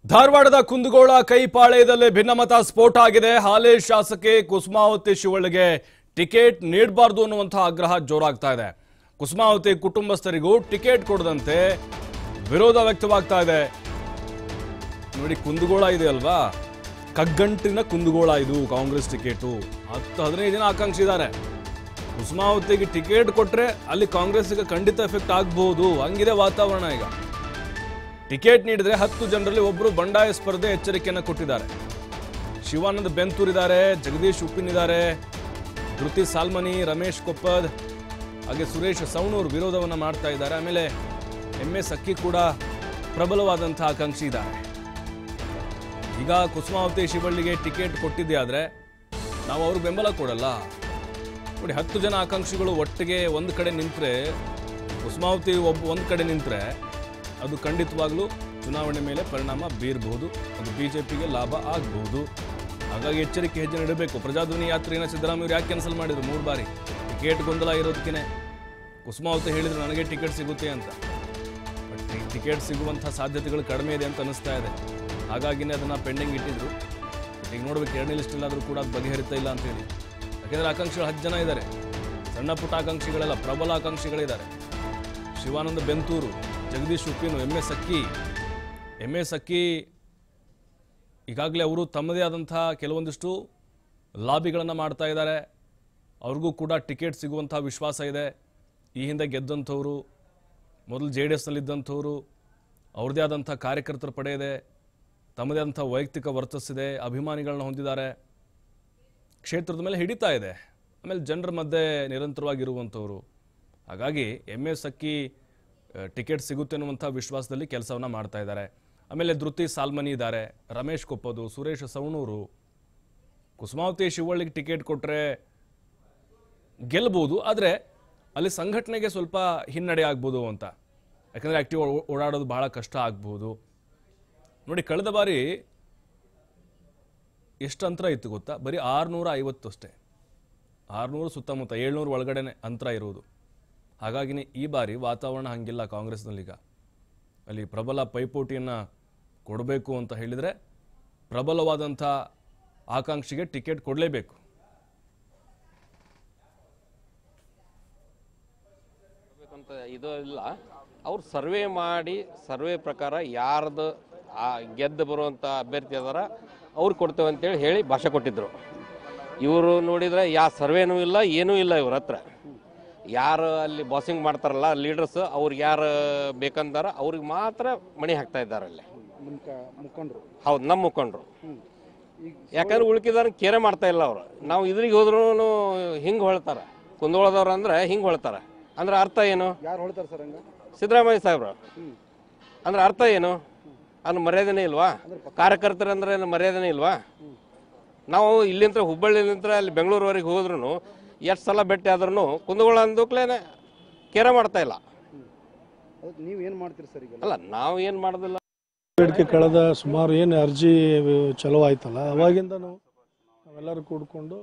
ಧಾರವಾಡದ ಕುಂದಗೋಳ ಕೈಪಾಳ್ಯದಲ್ಲಿ ಭಿನ್ನಮತ ಸ್ಫೋಟ ಆಗಿದೆ ಹಾಲಿ ಶಾಸಕಿ ಕುಸುಮಾವತಿ ಶಿವಳ್ಳಿಗೆ ಟಿಕೆಟ್ ನೀಡಬಾರ್ದು ಅನ್ನುವಂತಹ ಆಗ್ರಹ ಜೋರಾಗ್ತಾ ಇದೆ ಕುಸುಮಾವತಿ ಕುಟುಂಬಸ್ಥರಿಗೂ ಟಿಕೆಟ್ ಕೊಡದಂತೆ ವಿರೋಧ ವ್ಯಕ್ತವಾಗ್ತಾ ಇದೆ ನೋಡಿ ಕುಂದಗೋಳ ಇದೆ ಅಲ್ವಾ ಕಗ್ಗಂಟಿನ ಕುಂದಗೋಳ ಇದು ಕಾಂಗ್ರೆಸ್ ಟಿಕೆಟು ಹತ್ತು ಹದಿನೈದು ಜನ ಆಕಾಂಕ್ಷಿ ಇದ್ದಾರೆ ಕುಸುಮಾವತಿಗೆ ಟಿಕೆಟ್ ಕೊಟ್ರೆ ಅಲ್ಲಿ ಕಾಂಗ್ರೆಸ್ಗೆ ಖಂಡಿತ ಎಫೆಕ್ಟ್ ಆಗ್ಬಹುದು ಹಂಗಿದೆ ವಾತಾವರಣ ಈಗ ಟಿಕೆಟ್ ನೀಡಿದ್ರೆ ಹತ್ತು ಜನರಲ್ಲಿ ಒಬ್ಬರು ಬಂಡಾಯ ಸ್ಪರ್ಧೆ ಎಚ್ಚರಿಕೆಯನ್ನು ಕೊಟ್ಟಿದ್ದಾರೆ ಶಿವಾನಂದ್ ಬೆಂತೂರ್ ಇದ್ದಾರೆ ಜಗದೀಶ್ ಉಪ್ಪಿನ್ ಇದ್ದಾರೆ ಧೃತಿ ಸಾಲ್ಮನಿ ರಮೇಶ್ ಕೊಪ್ಪದ್ ಹಾಗೆ ಸುರೇಶ್ ಸವಣೂರ್ ವಿರೋಧವನ್ನು ಮಾಡ್ತಾ ಇದ್ದಾರೆ ಆಮೇಲೆ ಎಂ ಎಸ್ ಅಕ್ಕಿ ಕೂಡ ಪ್ರಬಲವಾದಂಥ ಆಕಾಂಕ್ಷಿ ಇದ್ದಾರೆ ಈಗ ಕುಸುಮಾವತಿ ಶಿವಳ್ಳಿಗೆ ಟಿಕೆಟ್ ಕೊಟ್ಟಿದ್ದೆ ಆದರೆ ನಾವು ಅವ್ರಿಗೆ ಬೆಂಬಲ ಕೊಡಲ್ಲ ನೋಡಿ ಹತ್ತು ಜನ ಆಕಾಂಕ್ಷಿಗಳು ಒಟ್ಟಿಗೆ ಒಂದು ಕಡೆ ನಿಂತರೆ ಕುಸುಮಾವತಿ ಒಬ್ಬ ಒಂದು ಕಡೆ ನಿಂತರೆ ಅದು ಖಂಡಿತವಾಗ್ಲೂ ಚುನಾವಣೆ ಮೇಲೆ ಪರಿಣಾಮ ಬೀರಬಹುದು ಅದು ಬಿಜೆಪಿಗೆ ಲಾಭ ಆಗಬಹುದು ಹಾಗಾಗಿ ಎಚ್ಚರಿಕೆ ಹೆಜ್ಜೆ ನೀಡಬೇಕು ಪ್ರಜಾಧ್ವನಿ ಯಾತ್ರೆಯನ್ನು ಸಿದ್ದರಾಮಯ್ಯ ಯಾಕೆ ಕ್ಯಾನ್ಸಲ್ ಮಾಡಿದ್ರು ಮೂರು ಬಾರಿ ಟಿಕೆಟ್ ಗೊಂದಲ ಇರೋದಕ್ಕೆ ಕುಸುಮಾವತಿ ಹೇಳಿದ್ರು ನನಗೆ ಟಿಕೆಟ್ ಸಿಗುತ್ತೆ ಅಂತ ಬಟ್ ಈ ಟಿಕೆಟ್ ಸಿಗುವಂಥ ಸಾಧ್ಯತೆಗಳು ಕಡಿಮೆ ಇದೆ ಅಂತ ಅನಿಸ್ತಾ ಇದೆ ಹಾಗಾಗಿನೇ ಅದನ್ನು ಪೆಂಡಿಂಗ್ ಇಟ್ಟಿದ್ರು ಬಟ್ ಈಗ ನೋಡ್ಬೇಕು ಎರಡನೇ ಲಿಸ್ಟಲ್ಲಾದರೂ ಕೂಡ ಅದು ಬಗೆಹರಿತಾ ಇಲ್ಲ ಅಂತ ಹೇಳಿ ಯಾಕೆಂದರೆ ಆಕಾಂಕ್ಷಿಗಳು ಹತ್ತು ಜನ ಇದ್ದಾರೆ ಸಣ್ಣ ಪುಟ್ಟ ಆಕಾಂಕ್ಷಿಗಳೆಲ್ಲ ಪ್ರಬಲ ಆಕಾಂಕ್ಷಿಗಳಿದ್ದಾರೆ ಶಿವಾನಂದ ಬೆಂತೂರು ಜಗದೀಶ್ ಉಪ್ಪಿನು M S Akki M S Akki ಈಗಾಗಲೇ ಅವರು ತಮ್ಮದೇ ಆದಂಥ ಕೆಲವೊಂದಿಷ್ಟು ಲಾಬಿಗಳನ್ನು ಮಾಡ್ತಾ ಇದ್ದಾರೆ ಅವ್ರಿಗೂ ಕೂಡ ಟಿಕೆಟ್ ಸಿಗುವಂಥ ವಿಶ್ವಾಸ ಇದೆ ಈ ಹಿಂದೆ ಗೆದ್ದಂಥವ್ರು ಮೊದಲು ಜೆ ಡಿ ಎಸ್ನಲ್ಲಿದ್ದಂಥವ್ರು ಅವ್ರದ್ದೇ ಆದಂಥ ಕಾರ್ಯಕರ್ತರ ಪಡೆ ಇದೆ ತಮ್ಮದೇ ಆದಂಥ ವೈಯಕ್ತಿಕ ವರ್ಚಸ್ಸಿದೆ ಅಭಿಮಾನಿಗಳನ್ನ ಹೊಂದಿದ್ದಾರೆ ಕ್ಷೇತ್ರದ ಮೇಲೆ ಹಿಡಿತಾ ಇದೆ ಆಮೇಲೆ ಜನರ ಮಧ್ಯೆ ನಿರಂತರವಾಗಿರುವಂಥವ್ರು ಹಾಗಾಗಿ ಎಮ್ ಎಸ್ ಅಕ್ಕಿ ಆ, ಟಿಕೆಟ್ ಸಿಗುತ್ತೆ ಅನ್ನುವಂಥ ವಿಶ್ವಾಸದಲ್ಲಿ ಕೆಲಸವನ್ನು ಮಾಡ್ತಾ ಇದ್ದಾರೆ ಆಮೇಲೆ ಧೃತಿ ಸಾಲ್ಮನಿ ಇದ್ದಾರೆ ರಮೇಶ್ ಕೊಪ್ಪದು ಸುರೇಶ್ ಸವಣೂರು ಕುಸುಮಾವತಿ ಶಿವಳ್ಳಿಗೆ ಟಿಕೆಟ್ ಕೊಟ್ಟರೆ ಗೆಲ್ಬೋದು ಆದರೆ ಅಲ್ಲಿ ಸಂಘಟನೆಗೆ ಸ್ವಲ್ಪ ಹಿನ್ನಡೆ ಆಗ್ಬೋದು ಅಂತ ಯಾಕಂದರೆ ಆ್ಯಕ್ಟಿವ್ ಓಡಾಡೋದು ಬಹಳ ಕಷ್ಟ ಆಗ್ಬೋದು ನೋಡಿ ಕಳೆದ ಬಾರಿ ಎಷ್ಟು ಅಂತರ ಇತ್ತು ಗೊತ್ತಾ ಬರೀ ಆರುನೂರ ಐವತ್ತು ಅಷ್ಟೇ ಆರುನೂರು ಸುತ್ತಮುತ್ತ ಏಳ್ನೂರು ಒಳಗಡೆನೆ ಅಂತರ ಇರುವುದು ಹಾಗಾಗಿನೇ ಈ ಬಾರಿ ವಾತಾವರಣ ಹಂಗಿಲ್ಲ ಕಾಂಗ್ರೆಸ್ನಲ್ಲೀಗ ಅಲ್ಲಿ ಪ್ರಬಲ ಪೈಪೋಟಿಯನ್ನು ಕೊಡಬೇಕು ಅಂತ ಹೇಳಿದರೆ ಪ್ರಬಲವಾದಂಥ ಆಕಾಂಕ್ಷಿಗೆ ಟಿಕೆಟ್ ಕೊಡಲೇಬೇಕು ಅಂತ ಇದು ಇಲ್ಲ ಅವ್ರು ಸರ್ವೆ ಮಾಡಿ ಸರ್ವೆ ಪ್ರಕಾರ ಯಾರ್ದು ಆ ಗೆದ್ದು ಬರುವಂಥ ಅಭ್ಯರ್ಥಿ ಅದಾರ ಅವ್ರು ಕೊಡ್ತೇವೆ ಅಂತೇಳಿ ಹೇಳಿ ಭಾಷೆ ಕೊಟ್ಟಿದ್ರು ಇವರು ನೋಡಿದ್ರೆ ಯಾ ಸರ್ವೇನೂ ಇಲ್ಲ ಏನೂ ಇಲ್ಲ ಇವ್ರ ಹತ್ರ ಯಾರು ಅಲ್ಲಿ ಬಾಸಿಂಗ್ ಮಾಡ್ತಾರಲ್ಲ ಲೀಡರ್ಸ್ ಅವ್ರಿಗೆ ಯಾರು ಬೇಕಂದಾರ ಅವ್ರಿಗೆ ಮಾತ್ರ ಮಣಿ ಹಾಕ್ತಾ ಇದ್ದಾರೆ ಅಲ್ಲಿ ಮುನ್ಕ ಮುಖಂಡರು ಹೌದು ನಮ್ಮ ಮುಖಂಡರು ಈಗ ಯಾಕಂದ್ರೆ ಉಳ್ಕಿದಾರ ಕೇರೆ ಮಾಡ್ತಾ ಇಲ್ಲ ಅವರು ನಾವು ಇದ್ರಿಗೆ ಹೋದ್ರೂ ಹಿಂಗೆ ಹೊಳ್ತಾರ ಕುಂದೋಳದವ್ರು ಅಂದ್ರೆ ಹಿಂಗೆ ಹೊಳ್ತಾರ ಅಂದ್ರೆ ಅರ್ಥ ಏನು ಯಾರು ಹೇಳ್ತಾರೆ ಸರ್ ಹಂಗ ಸಿದ್ದರಾಮಯ್ಯ ಸಾಹೇಬ್ರು ಅಂದ್ರೆ ಅರ್ಥ ಏನು ಅದ್ರ ಮರ್ಯಾದೆನೇ ಇಲ್ವಾ ಕಾರ್ಯಕರ್ತರು ಅಂದ್ರೆ ಏನು ಮರ್ಯಾದೆನೇ ಇಲ್ವಾ ನಾವು ಇಲ್ಲಿಂದ ಹುಬ್ಬಳ್ಳಿಲಿಂದ ಅಲ್ಲಿ ಬೆಂಗಳೂರುವರೆಗೆ ಹೋದ್ರೂ ಎಷ್ಟು ಸಲ ಭೇಟಿ ಆದ್ರೂ ಕುಂದಗೋಳ ಅಂದಕ್ಲೇನೆ ಕೇರ ಮಾಡ್ತಾ ಇಲ್ಲ ಅದಕ್ಕೆ ನೀವು ಏನು ಮಾಡ್ತೀರಿ ಸರ್ ಈಗ ಅಲ್ಲ ನಾವು ಏನು ಮಾಡೋದಿಲ್ಲ ಬೇಡಿಕೆ ಕಳೆದ ಸುಮಾರು ಏನು ಅರ್ಜಿ ಚಲೋ ಆಯ್ತಲ್ಲ ಅವಾಗಿಂದನೂ ನಾವೆಲ್ಲರೂ ಕೂಡ್ಕೊಂಡು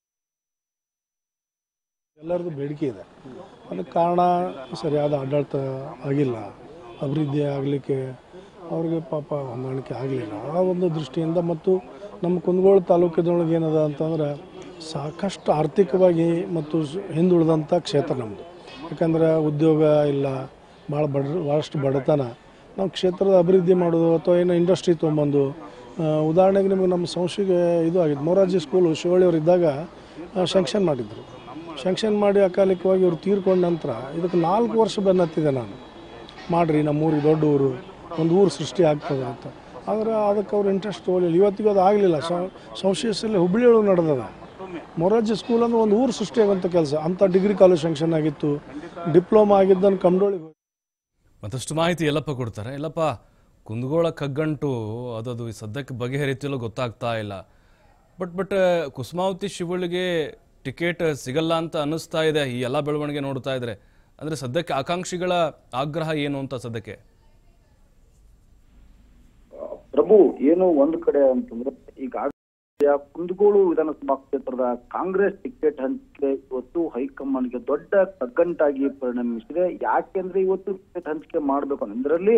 ಎಲ್ಲರದ್ದು ಬೇಡಿಕೆ ಇದೆ ಅದಕ್ಕೆ ಕಾರಣ ಸರಿಯಾದ ಆಡಳಿತ ಆಗಿಲ್ಲ ಅಭಿವೃದ್ಧಿ ಆಗಲಿಕ್ಕೆ ಅವ್ರಿಗೆ ಪಾಪ ಹೊಂದಾಣಿಕೆ ಆಗಲಿಲ್ಲ ಆ ಒಂದು ದೃಷ್ಟಿಯಿಂದ ಮತ್ತು ನಮ್ಮ ಕುಂದಗೋಳ ತಾಲೂಕಿನೊಳಗೆ ಏನದ ಅಂತಂದ್ರೆ ಸಾಕಷ್ಟು ಆರ್ಥಿಕವಾಗಿ ಮತ್ತು ಸ್- ಹಿಂದುಳಿದಂಥ ಕ್ಷೇತ್ರ ನಮ್ಮದು ಯಾಕಂದ್ರೆ ಉದ್ಯೋಗ ಇಲ್ಲ ಭಾಳ ಬಡ ಭಾಳಷ್ಟು ಬಡತನ ನಾವು ಕ್ಷೇತ್ರದ ಅಭಿವೃದ್ಧಿ ಮಾಡೋದು ಅಥವಾ ಏನೋ ಇಂಡಸ್ಟ್ರಿ ತೊಗೊಂಬಂದು ಆ, ಉದಾಹರಣೆಗೆ ನಿಮಗೆ ನಮ್ಮ ಸಂಸ್ಥೆಗೆ ಇದು ಆಗಿತ್ತು ಮೊರಾರ್ಜಿ ಸ್ಕೂಲು ಶಿವಳ್ಳಿಯವರು ಇದ್ದಾಗ ಶಂಕ್ಷನ್ ಮಾಡಿದ್ರು ಶಂಕ್ಷನ್ ಮಾಡಿ ಅಕಾಲಿಕವಾಗಿ ಇವ್ರು ತೀರ್ಕೊಂಡ ನಂತರ ಇದಕ್ಕೆ ನಾಲ್ಕು ವರ್ಷ ಬೆನ್ನತ್ತಿದೆ ನಾನು ಮಾಡಿರಿ ನಮ್ಮ ಊರಿಗೆ ದೊಡ್ಡ ಊರು ಒಂದು ಊರು ಸೃಷ್ಟಿ ಆಗ್ತದೆ ಅಂತ ಆದರೆ ಅದಕ್ಕೆ ಅವ್ರು ಇಂಟ್ರೆಸ್ಟ್ ತೊಗೊಳ್ಳಿಲ್ಲ ಇವತ್ತಿಗೆ ಅದು ಆಗಲಿಲ್ಲ ಸಂಶಯಸಲ್ಲಿ ಹುಬ್ಬಳ್ಳಿ ಒಳಗೆ ನಡೆದದ ಮೊರಾರ್ಜಿ ಸ್ಕೂಲ್ ಅಂದ್ರೆ ಒಂದು ಊರು ಸೃಷ್ಟಿಯಾಗುವಂಥ ಕೆಲಸ ಅಂಥ ಡಿಗ್ರಿ ಕಾಲೇಜ್ ಶಂಕ್ಷನ್ ಆಗಿತ್ತು ಡಿಪ್ಲೊಮಾ ಆಗಿದ್ದನ್ನು ಕಮ್ಡೋಳಿಗೆ ಮತ್ತಷ್ಟು ಮಾಹಿತಿ ಎಲ್ಲಪ್ಪ ಕೊಡ್ತಾರೆ ಎಲ್ಲಪ್ಪ ಕುಂದಗೋಳ ಕಗ್ಗಂಟು ಅದದು ಈ ಸದ್ಯಕ್ಕೆ ಬಗೆಹರಿತಿಲ್ಲೋ ಗೊತ್ತಾಗ್ತಾ ಇಲ್ಲ ಬಟ್ ಬಟ್ ಕುಸುಮಾವತಿ ಶಿವಳ್ಳಿಗೆ ಟಿಕೆಟ್ ಸಿಗಲ್ಲ ಅಂತ ಅನ್ನಿಸ್ತಾ ಇದೆ ಈ ಎಲ್ಲ ಬೆಳವಣಿಗೆ ನೋಡ್ತಾ ಇದ್ರೆ ಅಂದರೆ ಸದ್ಯಕ್ಕೆ ಆಕಾಂಕ್ಷಿಗಳ ಆಗ್ರಹ ಏನು ಅಂತ ಸದ್ಯಕ್ಕೆ ಪ್ರಭು ಏನು ಒಂದ್ ಕಡೆ ಅಂತಂದ್ರೆ ಈಗ ಕುಂದಗೋಳು ವಿಧಾನಸಭಾ ಕ್ಷೇತ್ರದ ಕಾಂಗ್ರೆಸ್ ಟಿಕೆಟ್ ಹಂಚಿಕೆ ಇವತ್ತು ಹೈಕಮಾಂಡ್ಗೆ ದೊಡ್ಡ ಕಗ್ಗಂಟಾಗಿ ಪರಿಣಮಿಸಿದೆ ಯಾಕೆಂದ್ರೆ ಇವತ್ತು ಟಿಕೆಟ್ ಹಂಚಿಕೆ ಮಾಡ್ಬೇಕು ಇದರಲ್ಲಿ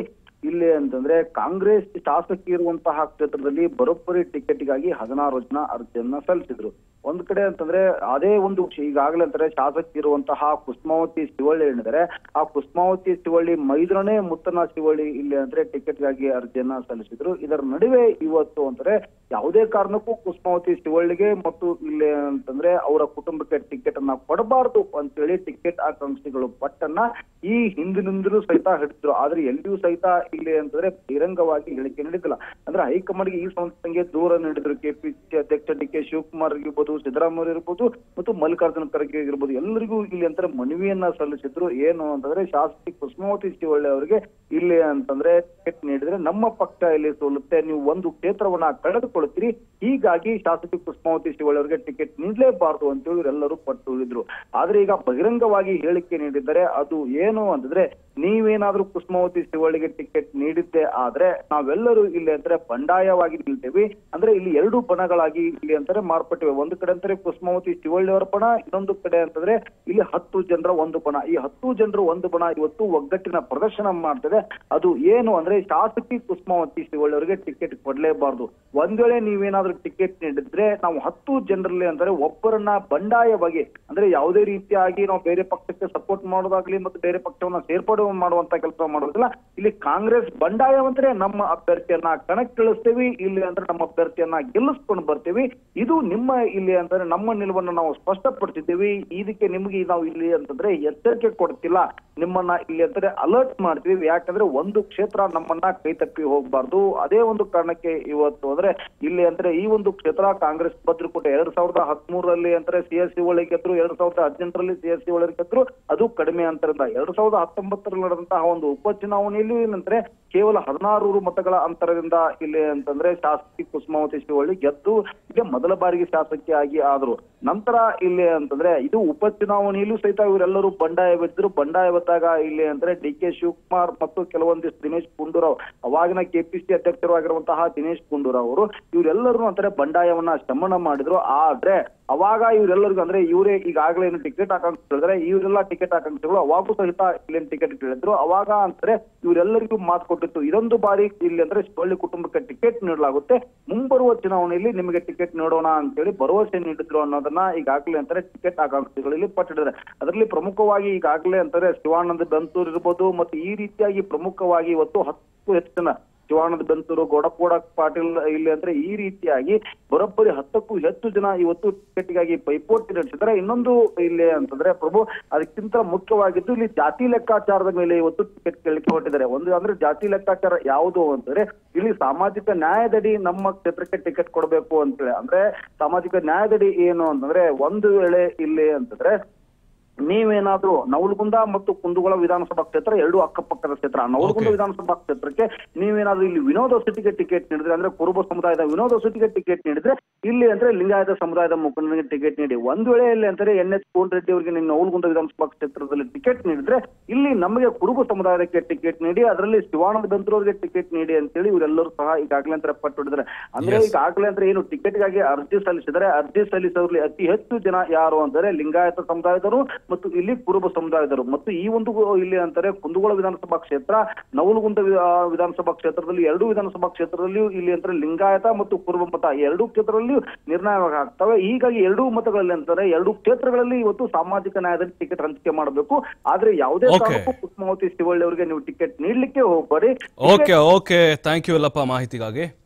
ಇಲ್ಲಿ ಅಂತಂದ್ರೆ ಕಾಂಗ್ರೆಸ್ ಶಾಸಕಿ ಇರುವಂತಹ ಕ್ಷೇತ್ರದಲ್ಲಿ ಬರೋಬ್ಬರಿ ಟಿಕೆಟ್ಗಾಗಿ ಹದಿನಾರು ಜನ ಅರ್ಜಿಯನ್ನ ಸಲ್ಲಿಸಿದ್ರು ಒಂದ್ ಕಡೆ ಅಂತಂದ್ರೆ ಅದೇ ಒಂದು ಕ್ಷ- ಈಗಾಗಲೇ ಅಂತಾರೆ ಶಾಸಕಿ ಇರುವಂತಹ ಕುಸ್ಮಾವತಿ ಶಿವಳ್ಳಿ ಏನಿದ್ದಾರೆ ಆ ಕುಸ್ಮಾವತಿ ಶಿವಳ್ಳಿ ಮೈದ್ರನೇ ಮುತ್ತನ ಶಿವಳ್ಳಿ ಇಲ್ಲಿ ಅಂದ್ರೆ ಟಿಕೆಟ್ಗಾಗಿ ಅರ್ಜಿಯನ್ನ ಸಲ್ಲಿಸಿದ್ರು ಇದರ ನಡುವೆ ಇವತ್ತು ಅಂದ್ರೆ ಯಾವುದೇ ಕಾರಣಕ್ಕೂ ಕುಸ್ಮಾವತಿ ಶಿವಳ್ಳಿಗೆ ಮತ್ತು ಇಲ್ಲಿ ಅಂತಂದ್ರೆ ಅವರ ಕುಟುಂಬಕ್ಕೆ ಟಿಕೆಟ್ ಅನ್ನ ಕೊಡಬಾರದು ಅಂತೇಳಿ ಟಿಕೆಟ್ ಆಕಾಂಕ್ಷಿಗಳು ಪಟ್ಟನ್ನ ಈ ಹಿಂದಿನಿಂದಲೂ ಸಹಿತ ಹಿಡಿದ್ರು ಆದ್ರೆ ಎಲ್ಲಿಯೂ ಸಹಿತ ಇಲ್ಲಿ ಅಂತಂದ್ರೆ ಬಹಿರಂಗವಾಗಿ ಹೇಳಿಕೆ ನೀಡಿದ್ದಿಲ್ಲ ಅಂದ್ರೆ ಹೈಕಮಾಂಡ್ಗೆ ಈ ಸಂಸ್ಥೆಗೆ ದೂರ ನೀಡಿದ್ರು ಕೆಪಿಸಿ ಅಧ್ಯಕ್ಷ ಡಿ ಕೆ ಶಿವಕುಮಾರ್ ಇರ್ಬೋದು ಸಿದ್ದರಾಮಯ್ಯ ಇರ್ಬೋದು ಮತ್ತು ಮಲ್ಲಿಕಾರ್ಜುನ ಖರ್ಗೆ ಇರ್ಬೋದು ಎಲ್ಲರಿಗೂ ಇಲ್ಲಿ ಅಂತಾರೆ ಮನವಿಯನ್ನ ಸಲ್ಲಿಸಿದ್ರು ಏನು ಅಂತಂದ್ರೆ ಶಾಸಕಿ ಕುಸುಮಾವತಿ ಶಿವಳ್ಳಿ ಅವರಿಗೆ ಇಲ್ಲಿ ಅಂತಂದ್ರೆ ಟಿಕೆಟ್ ನೀಡಿದ್ರೆ ನಮ್ಮ ಪಕ್ಷ ಇಲ್ಲಿ ಸೋಲುತ್ತೆ ನೀವು ಒಂದು ಕ್ಷೇತ್ರವನ್ನ ಕಳೆದುಕೊಳ್ತೀರಿ ಹೀಗಾಗಿ ಶಾಸಕಿ ಕುಸುಮಾವತಿ ಶಿವಳ್ಳಿ ಅವರಿಗೆ ಟಿಕೆಟ್ ನೀಡಲೇಬಾರದು ಅಂತೇಳಿ ಇವರೆಲ್ಲರೂ ಪಟ್ಟು ಉಳಿದ್ರು ಆದ್ರೆ ಈಗ ಬಹಿರಂಗವಾಗಿ ಹೇಳಿಕೆ ನೀಡಿದ್ದಾರೆ ಅದು ಏನು ಅಂತಂದ್ರೆ ನೀವೇನಾದ್ರೂ ಕುಸುಮಾವತಿ ಶಿವಳ್ಳಿಗೆ ಟಿಕೆಟ್ ನೀಡಿದ್ದೆ ಆದ್ರೆ ನಾವೆಲ್ಲರೂ ಇಲ್ಲಿ ಅಂದ್ರೆ ಬಂಡಾಯವಾಗಿ ನಿಲ್ತೇವೆ ಅಂದ್ರೆ ಇಲ್ಲಿ ಎರಡು ಬಣಗಳಾಗಿ ಇಲ್ಲಿ ಅಂತಾರೆ ಮಾರ್ಪಟ್ಟಿವೆ ಒಂದು ಕಡೆ ಅಂತಾರೆ ಕುಸುಮಾವತಿ ಶಿವಳ್ಳಿ ಅವರ ಬಣ ಇನ್ನೊಂದು ಕಡೆ ಅಂತಂದ್ರೆ ಇಲ್ಲಿ ಹತ್ತು ಜನರ ಒಂದು ಬಣ ಈ ಹತ್ತು ಜನರು ಒಂದು ಬಣ ಇವತ್ತು ಒಗ್ಗಟ್ಟಿನ ಪ್ರದರ್ಶನ ಮಾಡ್ತದೆ ಅದು ಏನು ಅಂದ್ರೆ ಶಾಸಕಿ ಕುಸುಮಾವತಿ ಶಿವಳ್ಳಿ ಅವರಿಗೆ ಟಿಕೆಟ್ ಕೊಡ್ಲೇಬಾರ್ದು ಒಂದ್ ವೇಳೆ ನೀವೇನಾದ್ರೂ ಟಿಕೆಟ್ ನೀಡಿದ್ರೆ ನಾವು ಹತ್ತು ಜನರಲ್ಲಿ ಅಂದ್ರೆ ಒಬ್ಬರನ್ನ ಬಂಡಾಯವಾಗಿ ಅಂದ್ರೆ ಯಾವುದೇ ರೀತಿಯಾಗಿ ನಾವು ಬೇರೆ ಪಕ್ಷಕ್ಕೆ ಸಪೋರ್ಟ್ ಮಾಡೋದಾಗ್ಲಿ ಮತ್ತು ಬೇರೆ ಪಕ್ಷವನ್ನ ಸೇರ್ಪಡೆ ಮಾಡುವಂತ ಕೆಲಸ ಮಾಡೋದಿಲ್ಲ ಇಲ್ಲಿ ಕಾಂಗ್ರೆಸ್ ಬಂಡಾಯವಂದ್ರೆ ನಮ್ಮ ಅಭ್ಯರ್ಥಿಯನ್ನ ಕಣಕ್ಕಿಳಿಸ್ತೇವೆ ಇಲ್ಲಿ ಅಂದ್ರೆ ನಮ್ಮ ಅಭ್ಯರ್ಥಿಯನ್ನ ಗೆಲ್ಲಿಸ್ಕೊಂಡು ಬರ್ತೀವಿ ಇದು ನಿಮ್ಮ ಇಲ್ಲಿ ಅಂತಂದ್ರೆ ನಮ್ಮ ನಿಲುವನ್ನು ನಾವು ಸ್ಪಷ್ಟಪಡಿಸಿದ್ದೀವಿ ಇದಕ್ಕೆ ನಿಮಗೆ ನಾವು ಇಲ್ಲಿ ಅಂತಂದ್ರೆ ಎಚ್ಚರಿಕೆ ಕೊಡ್ತಿಲ್ಲ ನಿಮ್ಮನ್ನ ಇಲ್ಲಿ ಅಂತಂದ್ರೆ ಅಲರ್ಟ್ ಮಾಡ್ತೀವಿ ಯಾಕಂದ್ರೆ ಒಂದು ಕ್ಷೇತ್ರ ನಮ್ಮನ್ನ ಕೈ ತಪ್ಪಿ ಹೋಗ್ಬಾರ್ದು ಅದೇ ಒಂದು ಕಾರಣಕ್ಕೆ ಇವತ್ತು ಅಂದ್ರೆ ಇಲ್ಲಿ ಅಂದ್ರೆ ಈ ಒಂದು ಕ್ಷೇತ್ರ ಕಾಂಗ್ರೆಸ್ ಭದ್ರಕೋಟೆ ಎರಡ್ ಸಾವಿರದ ಹದಿಮೂರರಲ್ಲಿ ಅಂದ್ರೆ ಸಿ ಎಸ್ ಸಿ ಒಳಗೆ ಗೆದ್ರು ಎರಡ್ ಸಾವಿರದ ಹದಿನೆಂಟರಲ್ಲಿ ಸಿ ಎಸ್ ಸಿ ಒಳಗೆ ಗೆದ್ರು ಅದು ಕಡಿಮೆ ಅಂತರದಿಂದ ಎರಡ್ ಸಾವಿರದ ಹತ್ತೊಂಬತ್ತರಲ್ಲಿ ನಡೆದಂತಹ ಒಂದು ಉಪಚುನಾವಣೆಯಲ್ಲಿ ಏನಂದ್ರೆ ಕೇವಲ ಹದಿನಾರು ಮತಗಳ ಅಂತರದಿಂದ ಇಲ್ಲಿ ಅಂತಂದ್ರೆ ಶಾಸಕಿ ಕುಸುಮಾವತಿ ಶಿವಳ್ಳಿ ಗೆದ್ದು ಈಗ ಮೊದಲ ಬಾರಿಗೆ ಶಾಸಕಿ ಆಗಿ ಆದ್ರು ನಂತರ ಇಲ್ಲಿ ಅಂತಂದ್ರೆ ಇದು ಉಪಚುನಾವಣೆಯಲ್ಲೂ ಸಹಿತ ಇವರೆಲ್ಲರೂ ಬಂಡಾಯ ಬಿದ್ದರು ಬಂಡಾಯ ಬಿದ್ದಾಗ ಇಲ್ಲಿ ಅಂದ್ರೆ ಡಿ ಕೆ ಶಿವಕುಮಾರ್ ಮತ್ತು ಕೆಲವೊಂದಿಷ್ಟು ದಿನೇಶ್ ಗುಂಡೂರಾವ್ ಅವಾಗಿನ ಕೆಪಿಸಿ ಅಧ್ಯಕ್ಷರು ಆಗಿರುವಂತಹ ದಿನೇಶ್ ಗುಂಡೂರಾವ್ ಅವರು ಇವರೆಲ್ಲರೂ ಅಂತಾರೆ ಬಂಡಾಯವನ್ನ ಶಮನ ಮಾಡಿದ್ರು ಆದ್ರೆ ಅವಾಗ ಇವರೆಲ್ಲರಿಗೂ ಅಂದ್ರೆ ಇವರೇ ಈಗಾಗಲೇ ಏನು ಟಿಕೆಟ್ ಆಕಾಂಕ್ಷಿ ಹೇಳಿದ್ರೆ ಇವರೆಲ್ಲ ಟಿಕೆಟ್ ಆಕಾಂಕ್ಷಿಗಳು ಅವಾಗೂ ಸಹಿತ ಇಲ್ಲೇನು ಟಿಕೆಟ್ ಕೇಳಿದ್ರು ಅವಾಗ ಅಂದ್ರೆ ಇವರೆಲ್ಲರಿಗೂ ಮಾತು ಕೊಟ್ಟಿತ್ತು ಇದೊಂದು ಬಾರಿ ಇಲ್ಲಿ ಅಂದ್ರೆ ಶಿವಳ್ಳಿ ಕುಟುಂಬಕ್ಕೆ ಟಿಕೆಟ್ ನೀಡಲಾಗುತ್ತೆ ಮುಂಬರುವ ಚುನಾವಣೆಯಲ್ಲಿ ನಿಮಗೆ ಟಿಕೆಟ್ ನೀಡೋಣ ಅಂತೇಳಿ ಭರವಸೆ ನೀಡಿದ್ರು ಅನ್ನೋದನ್ನ ಈಗಾಗಲೇ ಅಂತಾರೆ ಟಿಕೆಟ್ ಆಕಾಂಕ್ಷಿಗಳಲ್ಲಿ ಪಟ್ಟಿದ್ದಾರೆ ಅದರಲ್ಲಿ ಪ್ರಮುಖವಾಗಿ ಈಗಾಗಲೇ ಅಂತಾರೆ ಶಿವಾನಂದ ಬೆಂತೂರ್ ಇರ್ಬೋದು ಮತ್ತು ಈ ರೀತಿಯಾಗಿ ಪ್ರಮುಖವಾಗಿ ಇವತ್ತು ಹತ್ತು ಹೆಚ್ಚು ಜನ ಶಿವಾನಂದ ಬೆಂತೂರು ಗೌಡಪೋಡ ಪಾಟೀಲ್ ಇಲ್ಲಿ ಅಂದ್ರೆ ಈ ರೀತಿಯಾಗಿ ಬರೋಬ್ಬರಿ ಹತ್ತಕ್ಕೂ ಹೆಚ್ಚು ಜನ ಇವತ್ತು ಟಿಕೆಟ್ಗಾಗಿ ಪೈಪೋಟಿ ನಡೆಸಿದ್ದಾರೆ ಇನ್ನೊಂದು ಇಲ್ಲಿ ಅಂತಂದ್ರೆ ಪ್ರಭು ಅದಕ್ಕಿಂತ ಮುಖ್ಯವಾಗಿದ್ದು ಇಲ್ಲಿ ಜಾತಿ ಲೆಕ್ಕಾಚಾರದ ಮೇಲೆ ಇವತ್ತು ಟಿಕೆಟ್ ಕೇಳಲಿಕ್ಕೆ ಹೊರಟಿದ್ದಾರೆ ಒಂದು ಅಂದ್ರೆ ಜಾತಿ ಲೆಕ್ಕಾಚಾರ ಯಾವುದು ಅಂತಂದ್ರೆ ಇಲ್ಲಿ ಸಾಮಾಜಿಕ ನ್ಯಾಯದಡಿ ನಮ್ಮ ಕ್ಷೇತ್ರಕ್ಕೆ ಟಿಕೆಟ್ ಕೊಡಬೇಕು ಅಂತೇಳಿ ಅಂದ್ರೆ ಸಾಮಾಜಿಕ ನ್ಯಾಯದಡಿ ಏನು ಅಂತಂದ್ರೆ ಒಂದು ವೇಳೆ ಇಲ್ಲಿ ಅಂತಂದ್ರೆ ನೀವೇನಾದ್ರೂ ನವಲಗುಂದ ಮತ್ತು ಕುಂದಗೋಳ ವಿಧಾನಸಭಾ ಕ್ಷೇತ್ರ ಎರಡು ಅಕ್ಕಪಕ್ಕದ ಕ್ಷೇತ್ರ ನವಲಗುಂದ Okay. ವಿಧಾನಸಭಾ ಕ್ಷೇತ್ರಕ್ಕೆ ನೀವೇನಾದ್ರೂ ಇಲ್ಲಿ ವಿನೋದ ವಸತಿಗೆ ಟಿಕೆಟ್ ನೀಡಿದ್ರೆ ಅಂದ್ರೆ ಕುರುಬ ಸಮುದಾಯದ ವಿನೋದ ವಸತಿಗೆ ಟಿಕೆಟ್ ನೀಡಿದ್ರೆ ಇಲ್ಲಿ ಅಂದ್ರೆ ಲಿಂಗಾಯತ ಸಮುದಾಯದ ಮುಖಂಡನಿಗೆ ಟಿಕೆಟ್ ನೀಡಿ ಒಂದ್ ವೇಳೆ ಇಲ್ಲಿ ಅಂತಾರೆ ಎನ್ ಎಚ್ ಕೋನ್ ರೆಡ್ಡಿ ಅವರಿಗೆ ನೀವು ನವಲಗುಂದ ವಿಧಾನಸಭಾ ಕ್ಷೇತ್ರದಲ್ಲಿ ಟಿಕೆಟ್ ನೀಡಿದ್ರೆ ಇಲ್ಲಿ ನಮಗೆ ಕುರುಬ ಸಮುದಾಯಕ್ಕೆ ಟಿಕೆಟ್ ನೀಡಿ ಅದರಲ್ಲಿ ಶಿವಾನಂದ ಬೆಂತೂರ್ ಅವರಿಗೆ ಟಿಕೆಟ್ ನೀಡಿ ಅಂತೇಳಿ ಇವರೆಲ್ಲರೂ ಸಹ ಈಗಾಗಲೇ ಅಂತಾರೆ ಪಟ್ಟು ಹಿಡಿದ್ರೆ ಅಂದ್ರೆ Yes. ಈಗಾಗಲೇ ಅಂದ್ರೆ ಏನು ಟಿಕೆಟ್ಗಾಗಿ ಅರ್ಜಿ ಸಲ್ಲಿಸಿದರೆ ಅರ್ಜಿ ಸಲ್ಲಿಸೋರ್ಲಿ ಅತಿ ಹೆಚ್ಚು ಜನ ಯಾರು ಅಂದರೆ ಲಿಂಗಾಯತ ಸಮುದಾಯದವರು ಮತ್ತು ಇಲ್ಲಿ ಕುರುಬ ಸಮುದಾಯದವರು ಮತ್ತು ಈ ಒಂದು ಇಲ್ಲಿ ಅಂತಾರೆ ಕುಂದಗೋಳ ವಿಧಾನಸಭಾ ಕ್ಷೇತ್ರ ನವಲಗುಂದ ವಿ- ಆ, ವಿಧಾನಸಭಾ ಕ್ಷೇತ್ರದಲ್ಲಿ ಎರಡು ವಿಧಾನಸಭಾ ಕ್ಷೇತ್ರದಲ್ಲಿಯೂ ಇಲ್ಲಿ ಅಂತಾರೆ ಲಿಂಗಾಯತ ಮತ್ತು ಕುರುಬ ಮತ ಎರಡೂ ಕ್ಷೇತ್ರದಲ್ಲಿಯೂ ನಿರ್ಣಯವಾಗಿ ಆಗ್ತವೆ ಹೀಗಾಗಿ ಎರಡೂ ಮತಗಳಲ್ಲಿ ಅಂತಾರೆ ಎರಡು ಕ್ಷೇತ್ರಗಳಲ್ಲಿ ಇವತ್ತು ಸಾಮಾಜಿಕ ನ್ಯಾಯದಲ್ಲಿ ಟಿಕೆಟ್ ಹಂಚಿಕೆ ಮಾಡಬೇಕು ಆದ್ರೆ ಯಾವುದೇ Okay. ಕಾರಣಕ್ಕೂ ಕುಸುಮಾವತಿ ಶಿವಳ್ಳಿ ಅವರಿಗೆ ನೀವು ಟಿಕೆಟ್ ನೀಡಲಿಕ್ಕೆ ಹೋಗಬೇಡಿ okay okay thank you Yellappa ಮಾಹಿತಿಗಾಗಿ